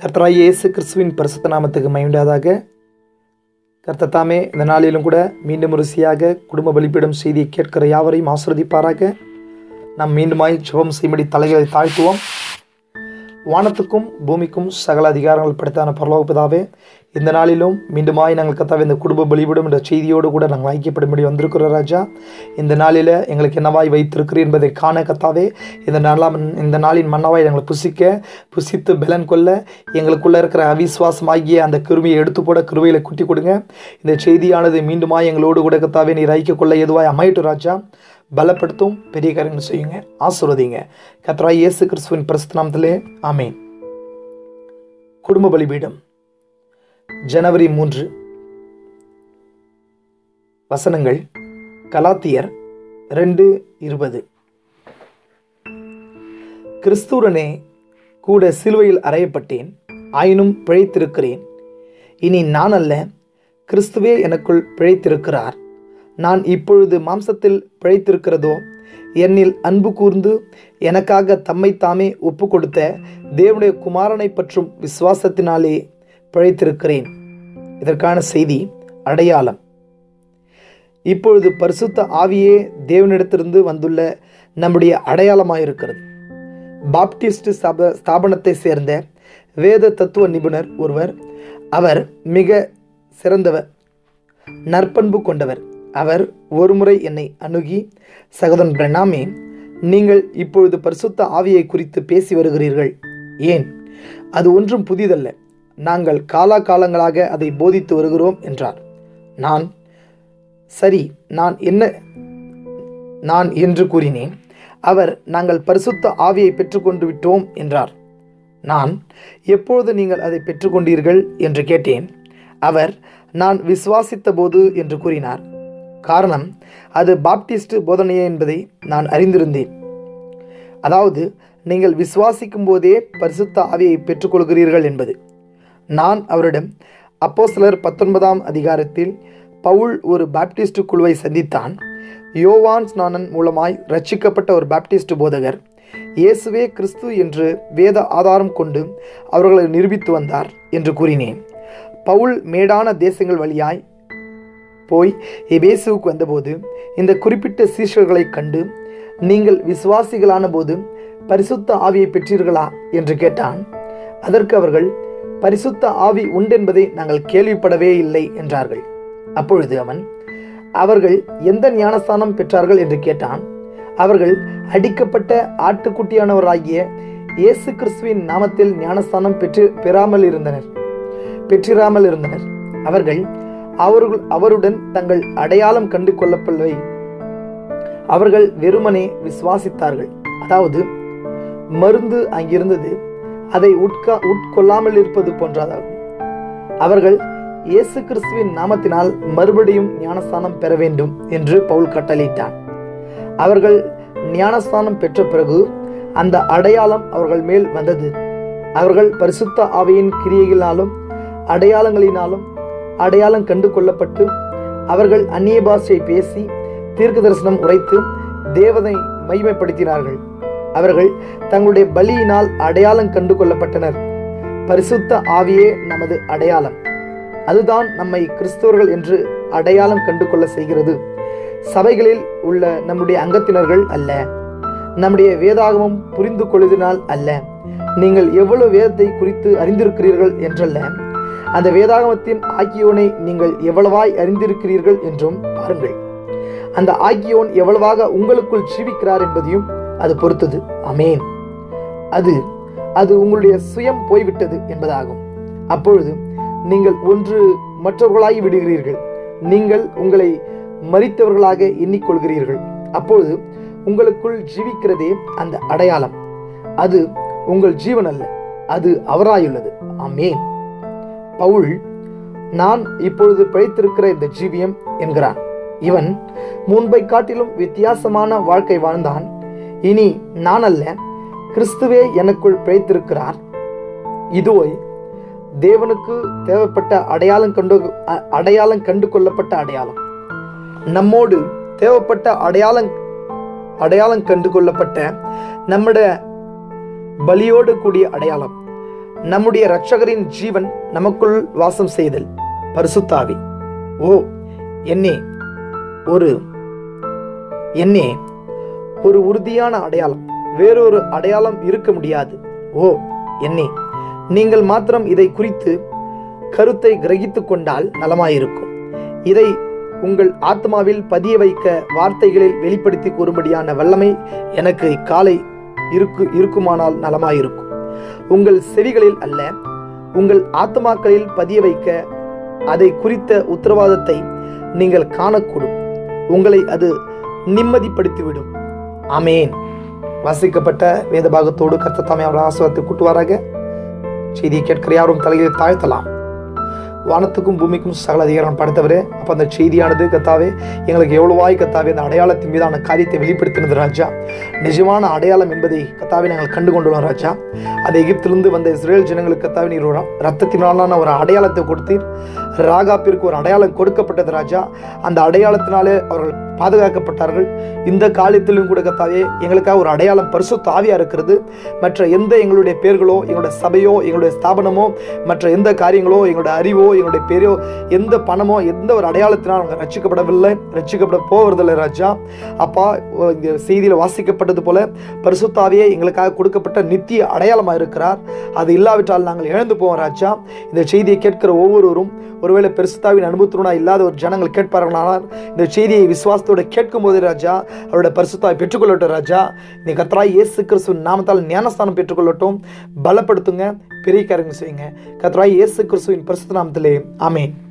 கர்த்தராய் இயேசு கிறிஸ்துவின் பரிசுத்த நாமத்துக்கு மயண்டாதாக கர்த்தர் தாமே இந்த நாளிலும் கூட மீண்டும் ருசியாக குடும்ப பலிப்பீடம் செய்தியை கேட்கிற யாவரையும் ஆசிரதிப்பாராக நாம் மீண்டுமாய் சுபம் செய்யும்படி தலைகளை தாழ்த்துவோம் வானத்துக்கும் பூமிக்கும் சகல அதிகாரங்கள் படைத்தான பரலோக பிதாவே இந்த நாளிலும் மீண்டுமாய் நாங்கள் கத்தாவே இந்த குடும்ப பலிபீடம் என்ற செய்தியோடு கூட நாங்கள் ஐக்கியப்படும்படி வந்திருக்கிறோம் ராஜா இந்த நாளில் எங்களுக்கு என்னவாய் வைத்திருக்கிறீர் என்பதை காண கத்தாவே இந்த நாளாம் இந்த நாளின் மன்னவாய் எங்களை புசிக்க புசித்து பலன் கொள்ள எங்களுக்குள்ளே இருக்கிற அவிசுவாசமாகிய அந்த கிருமியை எடுத்து போட கிருவையில் குட்டி கொடுங்க இந்த செய்தியானது மீண்டுமாய் எங்களோடு கூட கத்தாவே நீர் ஐக்கிய கொள்ள எதுவாய் அமையட்டும் ராஜா பலப்படுத்தும் பெரிய காரியங்கள் செய்யுங்க ஆசுரதிங்க கத்ராய் இயேசு கிறிஸ்துவின் பிரஸ்து நாமத்திலே ஆமேன் குடும்ப பலிபீடம் ஜனவரி மூன்று வசனங்கள் கலாத்தியர் ரெண்டு இருபது கிறிஸ்துவுடனே கூட சிலுவையில் அறையப்பட்டேன் ஆயினும் பிழைத்திருக்கிறேன் இனி நான் அல்ல கிறிஸ்துவே எனக்குள் பிழைத்திருக்கிறார் நான் இப்பொழுது மாம்சத்தில் பிழைத்திருக்கிறதோ என்னில் அன்பு கூர்ந்து எனக்காக தம்மை தாமே ஒப்பு கொடுத்த தேவனுடைய குமாரனை பற்றும் விசுவாசத்தினாலே பிழைத்திருக்கிறேன் இதற்கான செய்தி அடையாளம் இப்பொழுது பரிசுத்த ஆவியே தேவனிடத்திலிருந்து வந்துள்ள நம்முடைய அடையாளமாயிருக்கிறது பாப்டிஸ்ட் ஸ்தாப ஸ்தாபனத்தை சேர்ந்த வேத தத்துவ நிபுணர் ஒருவர் அவர் மிக சிறந்தவர் நற்பண்பு கொண்டவர் அவர் ஒருமுறை என்னை அணுகி சகோதரன் பிரணாமே நீங்கள் இப்பொழுது பரிசுத்த ஆவியை குறித்து பேசி வருகிறீர்கள் ஏன் அது ஒன்றும் புதிதல்ல நாங்கள் காலாகாலங்களாக அதை போதித்து வருகிறோம் என்றார் நான் சரி நான் என்ன நான் என்று கூறினேன் அவர் நாங்கள் பரிசுத்த ஆவியை பெற்றுக்கொண்டு விட்டோம் என்றார் நான் எப்பொழுது நீங்கள் அதை பெற்றுக்கொண்டீர்கள் என்று கேட்டேன் அவர் நான் விசுவாசித்த போது என்று கூறினார் காரணம் அது பாப்டிஸ்ட் போதனையே என்பதை நான் அறிந்திருந்தேன் அதாவது நீங்கள் விசுவாசிக்கும் போதே பரிசுத்த ஆவியை பெற்றுக்கொள்கிறீர்கள் என்பது நான் அவரிடம் அப்போ சிலர் பத்தொன்பதாம் அதிகாரத்தில் பவுல் ஒரு பாப்டிஸ்ட் குழுவை சந்தித்தான் யோவான் ஸ்நானன் மூலமாய் ரட்சிக்கப்பட்ட ஒரு பாப்டிஸ்ட் போதகர் இயேசுவே கிறிஸ்து என்று வேத ஆதாரம் கொண்டு அவர்களை நிரூபித்து வந்தார் என்று கூறினேன் பவுல் மேடான தேசங்கள் வழியாய் போய் எபேசுவுக்கு வந்தபோது இந்த குறிப்பிட்ட சீஷர்களை கண்டு நீங்கள் விசுவாசிகளான போது பரிசுத்த ஆவியை பெற்றீர்களா என்று கேட்டான் அதற்கு அவர்கள் பரிசுத்த ஆவி உண்டென்பதை நாங்கள் கேள்விப்படவே இல்லை என்றார்கள் அப்பொழுது அவன் அவர்கள் எந்த ஞானஸ்தானம் பெற்றார்கள் என்று கேட்டான் அவர்கள் அடிக்கப்பட்ட ஆட்டுக்குட்டியானவராகிய இயேசு கிறிஸ்துவின் நாமத்தில் ஞானஸ்தானம் பெற்று பெறாமல் இருந்தனர் பெற்றிராமல் இருந்தனர் அவர்கள் அவர்கள் அவருடன் தங்கள் அடையாளம் கண்டு கொள்ளப்படவை அவர்கள் வெறுமனே விசுவாசித்தார்கள் அதாவது மருந்து அங்கிருந்தது அதை உட்கா உட்கொள்ளாமல் இருப்பது போன்றதாகும் அவர்கள் இயேசு கிறிஸ்துவின் நாமத்தினால் மறுபடியும் ஞானஸ்தானம் பெற வேண்டும் என்று பவுல் கட்டளையிட்டான் அவர்கள் ஞானஸ்தானம் பெற்ற பிறகு அந்த அடையாளம் அவர்கள் மேல் வந்தது அவர்கள் பரிசுத்த ஆவையின் கிரியைகளினாலும் அடையாளங்களினாலும் அடையாளம் கண்டு கொள்ளப்பட்டு அவர்கள் அந்நிய பாஷை பேசி தீர்க்க தரிசனம் உரைத்து தேவதை மைமைப்படுத்தினார்கள் அவர்கள் தங்களுடைய பலியினால் அடையாளம் கண்டு கொள்ளப்பட்டனர் பரிசுத்த ஆவியே நமது அடையாளம் அதுதான் நம்மை கிறிஸ்தவர்கள் என்று அடையாளம் கண்டு கொள்ள செய்கிறது சபைகளில் உள்ள நம்முடைய அங்கத்தினர்கள் அல்ல நம்முடைய வேதாகமம் புரிந்து கொள்வதனால் அல்ல நீங்கள் எவ்வளவு வேதத்தை குறித்து அறிந்திருக்கிறீர்கள் என்றல்ல அந்த வேதாகமத்தின் ஆக்கியோனை நீங்கள் எவ்வளவாய் அறிந்திருக்கிறீர்கள் என்றும் பாருங்கள் அந்த ஆக்கியோன் எவ்வளவாக உங்களுக்குள் ஜீவிக்கிறார் என்பதையும் அது பொறுத்தது அமேன் அது அது உங்களுடைய சுயம் போய்விட்டது என்பதாகும் அப்பொழுது நீங்கள் ஒன்று மற்றவர்களாகி விடுகிறீர்கள் நீங்கள் உங்களை மறித்தவர்களாக எண்ணிக்கொள்கிறீர்கள் அப்பொழுது உங்களுக்குள் ஜீவிக்கிறதே அந்த அடையாளம் அது உங்கள் ஜீவன் அல்ல அது அவராயுள்ளது ஆமேன் பவுல் நான் இப்பொழுது பிழைத்திருக்கிற இந்த ஜீவியம் என்கிறான் இவன் முன்பை காட்டிலும் வித்தியாசமான வாழ்க்கை வாழ்ந்தான் இனி நான் அல்ல கிறிஸ்துவே எனக்குள் பிழைத்திருக்கிறார் இதுவே தேவனுக்கு தேவைப்பட்ட அடையாளம் கண்டு அடையாளம் கண்டு கொள்ளப்பட்ட அடையாளம் நம்மோடு தேவைப்பட்ட அடையாளம் அடையாளம் கண்டு கொள்ளப்பட்ட நம்முடைய பலியோடு கூடிய அடையாளம் நம்முடைய இரட்சகரின் ஜீவன் நமக்குள் வாசம் செய்தல் பரிசுத்தாவி ஓ என்னே ஒரு என்னே ஒரு உறுதியான அடையாளம் வேறொரு அடையாளம் இருக்க முடியாது ஓ என்னே நீங்கள் மாத்திரம் இதை குறித்து கருத்தை கிரகித்துக் கொண்டால் நலமாயிருக்கும் இதை உங்கள் ஆத்மாவில் பதிய வைக்க வார்த்தைகளில் வெளிப்படுத்தி கூறும்படியான வல்லமை எனக்கு இக்காலை இருக்கு இருக்குமானால் நலமாயிருக்கும் உங்கள் செவிகளில் அல்ல உங்கள் ஆத்மாக்களில் பதிய வைக்க அதை குறித்த உத்தரவாதத்தை நீங்கள் காணக்கூடும் உங்களை அது நிம்மதிப்படுத்திவிடும் ஆமேன் வாசிக்கப்பட்ட வேத பாகத்தோடு கர்த்தத்தாமே அவர் ஆசிரியத்தை கூட்டுவாராக செய்தியை கேட்கிற யாரும் தலையை தாழ்த்தலாம் வானத்துக்கும் பூமிக்கும் சகல அதிகாரம் படைத்தவரே அப்போ அந்த செய்தியானது கத்தாவே எங்களுக்கு எவ்வளவாய் கத்தாவே அந்த அடையாளத்தின் மீதான காரியத்தை வெளிப்படுத்தினது ராஜா நிஜமான அடையாளம் என்பதை கத்தாவே நாங்கள் கண்டு கொண்டுள்ளோம் ராஜா அந்த எகிப்திலிருந்து வந்த இஸ்ரேல் ஜனங்களுக்கு கத்தாவே நீர் ஒரு ரத்தத்தினாலான ஒரு அடையாளத்தை கொடுத்தீர் ராகாப்பிற்கு ஒரு அடையாளம் கொடுக்கப்பட்டது ராஜா அந்த அடையாளத்தினாலே அவர்கள் பாதுகாக்கப்பட்டார்கள் இந்த காலத்திலும் கூட கத்தாவே எங்களுக்காக ஒரு அடையாளம் பரிசுத்த ஆவியா இருக்கிறது மற்ற எந்த எங்களுடைய பேர்களோ எங்களுடைய சபையோ எங்களுடைய ஸ்தாபனமோ மற்ற எந்த காரியங்களோ எங்களுடைய அறிவோ எங்களுடைய பேரோ எந்த பணமோ எந்த ஒரு அடையாளத்தினால் நாங்கள் ரட்சிக்கப்படவில்லை ரட்சிக்கப்பட போவதில்லை ராஜா அப்பா ஓ, இந்த செய்தியில் வாசிக்கப்பட்டது போல பரிசுத்தாவியே எங்களுக்காக கொடுக்கப்பட்ட நித்திய அடையாளமாக இருக்கிறார் அது இல்லாவிட்டால் நாங்கள் இழந்து போவோம் ராஜா இந்த செய்தியை கேட்கிற ஒவ்வொருவரும் ஒருவேளை பெருசுத்தாவின் அனுபவத்துடனா இல்லாத ஒரு ஜனங்கள் கேட்பார்களானால் இந்த செய்தியை விசுவாசத்தோடு கேட்கும் போது ராஜா அவருடைய பரிசுத்தாவை பெற்றுக்கொள்ளட்டும் ராஜா இந்த கத்ராய் இயேசு கிறிஸ்துவின் நாமத்தால் ஞானஸ்தானம் பெற்றுக்கொள்ளட்டும் பலப்படுத்துங்க பெரிய காரியங்கள் செய்யுங்க கத்ராய் இயேசு கிறிஸ்துவின் பரிசுத்த நாமத்திலே ஆமென்